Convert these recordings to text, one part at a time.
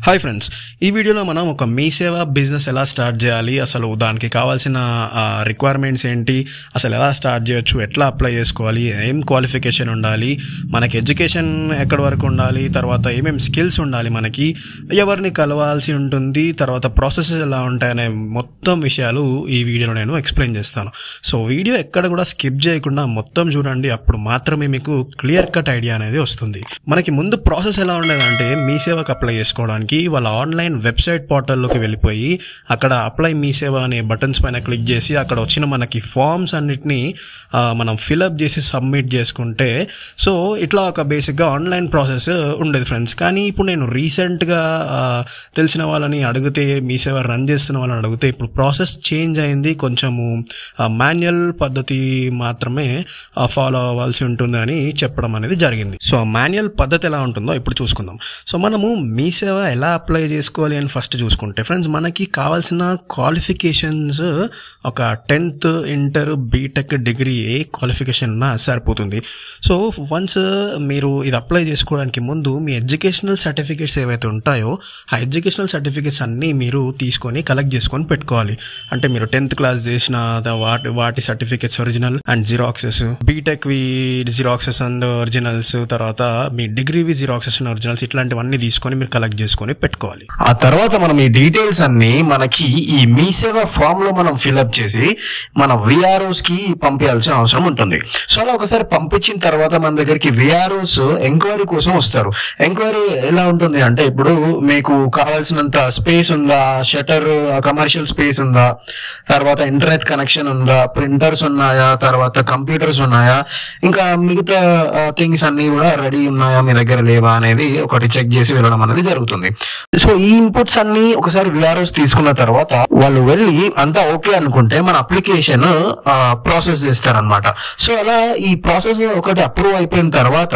hi friends ఈ వీడియోలో మనం ఒక మీ సేవ బిజినెస్ ఎలా స్టార్ట్ చేయాలి అసలు దానికి కావాల్సిన రిక్వైర్మెంట్స్ ఏంటి అసలు ఎలా స్టార్ట్ చేయొచ్చు ఎట్లా అప్లై చేసుకోవాలి ఏం క్వాలిఫికేషన్ ఉండాలి మనకి ఎడ్యుకేషన్ ఎక్కడి వరకు ఉండాలి తర్వాత ఏమేమి స్కిల్స్ ఉండాలి మనకి ఎవరిని కలవాల్సి ఉంటుంది తర్వాత ప్రాసెసెస్ ఎలా ఉంటాయనే మొత్తం విషయాలు ఈ వీడియోలో నేను ఎక్స్ప్లెయిన్ చేస్తాను సో వీడియో ఎక్కడ కూడా స్కిప్ చేయకుండా మొత్తం చూడండి అప్పుడు మాత్రమే మీకు క్లియర్ కట్ ఐడియా అనేది వస్తుంది మనకి ముందు ప్రాసెస్ ఎలా ఉండేదంటే మీ సేవకు అప్లై చేసుకోవడానికి వాళ్ళ ఆన్లైన్ వెబ్సైట్ పోర్టల్లోకి వెళ్ళిపోయి అక్కడ అప్లై మీ సేవ అనే బటన్స్ పైన క్లిక్ చేసి అక్కడ వచ్చిన మనకి ఫామ్స్ అన్నిటినీ ఆ, మనం ఫిలప్ చేసి సబ్మిట్ చేసుకుంటే సో ఇట్లా ఒక బేసిక్గా ఆన్లైన్ ప్రాసెస్ ఉండేది ఫ్రెండ్స్ కానీ ఇప్పుడు నేను రీసెంట్గా తెలిసిన వాళ్ళని అడిగితే మీ సేవ రన్ చేస్తున్న వాళ్ళని అడిగితే ఇప్పుడు ప్రాసెస్ చేంజ్ అయింది కొంచెము మాన్యువల్ పద్ధతి మాత్రమే ఫాలో అవ్వాల్సి ఉంటుంది అని చెప్పడం అనేది జరిగింది సో మాన్యువల్ పద్ధతి ఎలా ఉంటుందో ఇప్పుడు చూసుకుందాం సో మనము మీ సేవ ఎలా అప్లై చేసుకోవాలి అని ఫస్ట్ చూసుకుంటే ఫ్రెండ్స్ మనకి కావాల్సిన క్వాలిఫికేషన్స్ ఒక టెన్త్ ఇంటర్ బీటెక్ డిగ్రీ ఏ క్వాలిఫికేషన్ ఉన్నా సరిపోతుంది సో వన్స్ మీరు ఇది అప్లై చేసుకోవడానికి ముందు మీ ఎడ్యుకేషనల్ సర్టిఫికేట్స్ ఏవైతే ఉంటాయో ఆ ఎడ్యుకేషనల్ సర్టిఫికేట్స్ అన్నీ మీరు తీసుకొని కలెక్ట్ చేసుకొని పెట్టుకోవాలి అంటే మీరు టెన్త్ క్లాస్ చేసిన ద- వాటి వాటి certificates original and xeroxes BTech వి జిరాక్సెస్ అండ్ ఒరిజినల్స్ తర్వాత మీ డిగ్రీవి జిరాక్సెస్ అండ్ ఒరిజినల్స్ ఇట్లాంటివన్నీ తీసుకొని మీరు కలెక్ట్ చేసుకొని పెట్టుకోవాలి ఆ తర్వాత మనం ఈ డీటెయిల్స్ అన్ని మనకి ఈ మీ సేవ ఫామ్ లో మనం ఫిల్అప్ చేసి మన విఆర్ఓస్ కి పంపించాల్సిన అవసరం ఉంటుంది సో అలా ఒకసారి పంపించిన తర్వాత మన దగ్గరికి విఆర్ఓస్ ఎంక్వైరీ కోసం వస్తారు ఎంక్వైరీ ఎలా ఉంటుంది అంటే ఇప్పుడు మీకు కావాల్సినంత స్పేస్ ఉందా షటర్ కమర్షియల్ స్పేస్ ఉందా తర్వాత ఇంటర్నెట్ కనెక్షన్ ఉందా ప్రింటర్స్ ఉన్నాయా తర్వాత కంప్యూటర్స్ ఉన్నాయా ఇంకా మిగతా థింగ్స్ అన్ని కూడా రెడీ ఉన్నాయా మీ దగ్గర లేవా అనేది ఒకటి చెక్ చేసి వెళ్ళడం అనేది జరుగుతుంది సో ఈ ఇన్పుట్స్ అన్ని ఒకసారి విఆర్ఓస్ తీసుకున్న తర్వాత వాళ్ళు వెళ్ళి అంతా ఓకే అనుకుంటే మన అప్లికేషన్ ప్రాసెస్ చేస్తారనమాట సో అలా ఈ ప్రాసెస్ ఒకటి అప్రూవ్ అయిపోయిన తర్వాత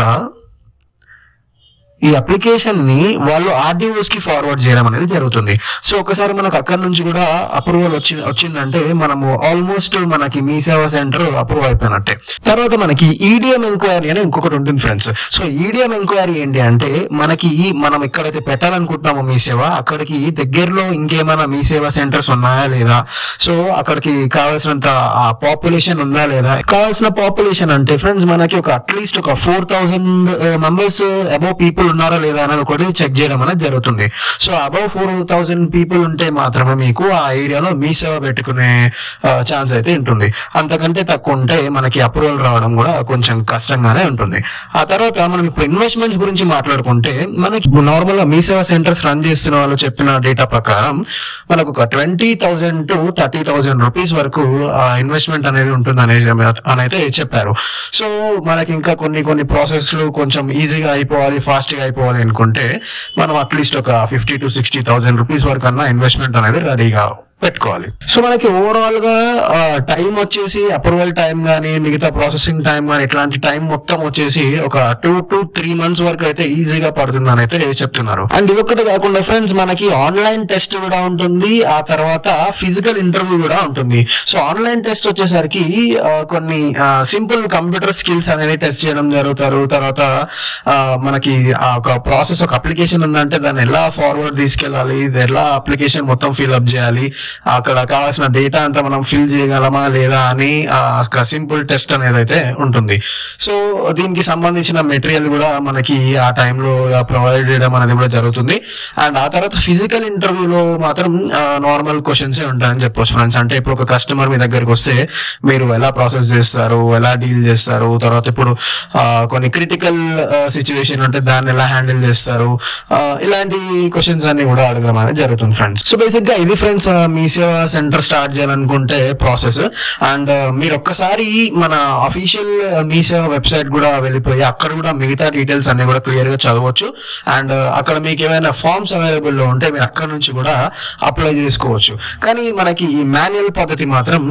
ఈ అప్లికేషన్ ని వాళ్ళు ఆర్డీఓస్ కి ఫార్వర్డ్ చేయడం అనేది జరుగుతుంది సో ఒకసారి మనకు అక్కడ నుంచి కూడా అప్రూవల్ వచ్చి వచ్చిందంటే మనము ఆల్మోస్ట్ మనకి మీ సేవా సెంటర్ అప్రూవ్ అయిపోయినట్టే తర్వాత మనకి ఈడిఎం ఎంక్వైరీ అని ఇంకొకటి ఉంటుంది ఫ్రెండ్స్ సో ఈడిఎం ఎంక్వైరీ ఏంటి అంటే మనకి మనం ఎక్కడైతే పెట్టాలనుకుంటున్నామో మీ సేవ అక్కడికి దగ్గరలో ఇంకేమైనా మీ సేవా సెంటర్స్ ఉన్నాయా లేదా సో అక్కడికి కావాల్సినంత పాపులేషన్ ఉందా లేదా కావాల్సిన పాపులేషన్ అంటే ఫ్రెండ్స్ మనకి ఒక అట్లీస్ట్ ఒక four thousand members above people ఉన్నారా లేదా అనేది ఒకటి చెక్ చేయడం అనేది జరుగుతుంది so above four thousand people ఉంటే మాత్రమే మీకు ఆ ఏరియాలో మీ సేవ పెట్టుకునే ఛాన్స్ అయితే ఉంటుంది అంతకంటే తక్కువ ఉంటే మనకి అప్రూవల్ రావడం కూడా కొంచెం కష్టంగానే ఉంటుంది ఆ తర్వాత మనం ఇప్పుడు ఇన్వెస్ట్మెంట్స్ గురించి మాట్లాడుకుంటే మనకి నార్మల్ గా మీ సేవ సెంటర్స్ రన్ చేస్తున్న వాళ్ళు చెప్పిన డేటా ప్రకారం మనకు ఒక twenty thousand to thirty thousand rupees వరకు ఇన్వెస్ట్మెంట్ అనేది ఉంటుంది అనేది అని అయితే చెప్పారు సో మనకి ఇంకా కొన్ని కొన్ని ప్రాసెస్లు కొంచెం ఈజీగా అయిపోవాలి ఫాస్ట్ గా అయిపోవాలి అనుకుంటే మనం అట్లీస్ట్ ఒక fifty to sixty thousand rupees వరకు అన్న ఇన్వెస్ట్మెంట్ అనేది రెడీగా పెట్టుకోవాలి సో మనకి ఓవరాల్ గా టైం వచ్చేసి అప్రూవల్ టైం గానీ మిగతా ప్రాసెసింగ్ టైం గానీ ఇట్లాంటి టైం మొత్తం వచ్చేసి ఒక టూ టు త్రీ మంత్స్ వరకు అయితే ఈజీగా పడుతుందని అయితే చెప్తున్నారు అండ్ ఇదొక్కటి కాకుండా ఫ్రెండ్స్ మనకి ఆన్లైన్ టెస్ట్ కూడా ఉంటుంది ఆ తర్వాత ఫిజికల్ ఇంటర్వ్యూ కూడా ఉంటుంది సో ఆన్లైన్ టెస్ట్ వచ్చేసరికి ఆ, కొన్ని సింపుల్ కంప్యూటర్ స్కిల్స్ అనేది టెస్ట్ చేయడం జరుగుతారు తర్వాత ఆ, మనకి ఆ ఒక ప్రాసెస్ ఒక అప్లికేషన్ ఉందంటే దాన్ని ఎలా ఫార్వర్డ్ తీసుకెళ్ళాలి ఇది ఎలా అప్లికేషన్ మొత్తం ఫిల్అప్ చేయాలి అక్కడ కావాల్సిన డేటా అంతా మనం ఫిల్ చేయగలమా లేదా అని ఆ, ఒక సింపుల్ టెస్ట్ అనేది అయితే ఉంటుంది సో దీనికి సంబంధించిన మెటీరియల్ కూడా మనకి ఆ టైంలో ప్రొవైడ్ చేయడం అనేది కూడా జరుగుతుంది అండ్ ఆ తర్వాత ఫిజికల్ ఇంటర్వ్యూలో మాత్రం నార్మల్ క్వశ్చన్స్ ఉంటాయని చెప్పొచ్చు ఫ్రెండ్స్ అంటే ఇప్పుడు ఒక కస్టమర్ మీ దగ్గరికి వస్తే మీరు ఎలా ప్రాసెస్ చేస్తారు ఎలా డీల్ చేస్తారు తర్వాత ఇప్పుడు ఆ, కొన్ని క్రిటికల్ సిచ్యువేషన్ అంటే దాన్ని ఎలా హ్యాండిల్ చేస్తారు ఆ, ఇలాంటి క్వశ్చన్స్ అన్ని కూడా అడగడం అనేది జరుగుతుంది ఫ్రెండ్స్ సో బేసిక్ గా ఇది friends Mee Seva centre start చేయాలనుకుంటే ప్రాసెస్ అండ్ మీరు ఒక్కసారి మన అఫీషియల్ మీ సేవ వెబ్సైట్ కూడా వెళ్ళిపోయి అక్కడ కూడా మిగతా డీటెయిల్స్ అన్ని కూడా క్లియర్ గా చదవచ్చు అండ్ అక్కడ మీకు ఏమైనా ఫార్మ్స్ అవైలబుల్ లో ఉంటే మీరు అక్కడ నుంచి కూడా అప్లై చేసుకోవచ్చు కానీ మనకి ఈ మాన్యువల్ పద్ధతి మాత్రం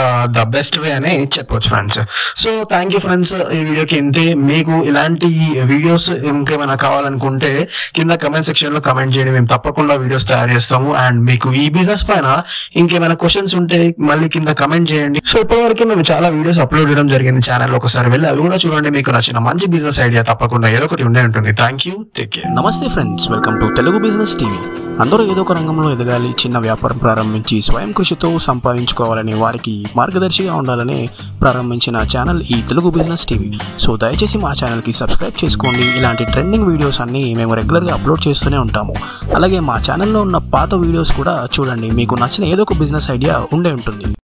ద బెస్ట్ వే అని చెప్పొచ్చు friends so thank you friends ఈ వీడియోకి ఇంతే మీకు ఇలాంటి వీడియోస్ ఇంకేమైనా కావాలనుకుంటే కింద కమెంట్ సెక్షన్ లో కమెంట్ చేయండి మేము తప్పకుండా వీడియోస్ తయారు చేస్తాము అండ్ మీకు ఈ బిజినెస్ పైన ఇంకేమైనా క్వశ్చన్స్ ఉంటే మళ్ళీ కింద కమెంట్ చేయండి సో ఇప్పటివరకు మేము చాలా వీడియోస్ అప్లోడ్ చేయడం జరిగింది ఛానల్ ఒకసారి వెళ్ళి అవి కూడా చూడండి మీకు నచ్చిన మంచి బిజినెస్ ఐడియా తప్పకుండా ఏదో ఒకటి ఉండే ఉంటుంది థ్యాంక్ యూ టేక్ కేర్ నమస్తే friends welcome to Telugu business TV అందరూ ఏదో ఒక రంగంలో ఎదగాలి చిన్న వ్యాపారం ప్రారంభించి స్వయం కృషితో సంపాదించుకోవాలని వారికి మార్గదర్శిగా ఉండాలని ప్రారంభించిన ఛానల్ ఈ తెలుగు బిజినెస్ టీవీ సో దయచేసి మా ఛానల్కి సబ్స్క్రైబ్ చేసుకోండి ఇలాంటి ట్రెండింగ్ వీడియోస్ అన్ని మేము రెగ్యులర్గా అప్లోడ్ చేస్తూనే ఉంటాము అలాగే మా ఛానల్లో ఉన్న పాత వీడియోస్ కూడా చూడండి మీకు నచ్చిన ఏదో ఒక బిజినెస్ ఐడియా ఉండే ఉంటుంది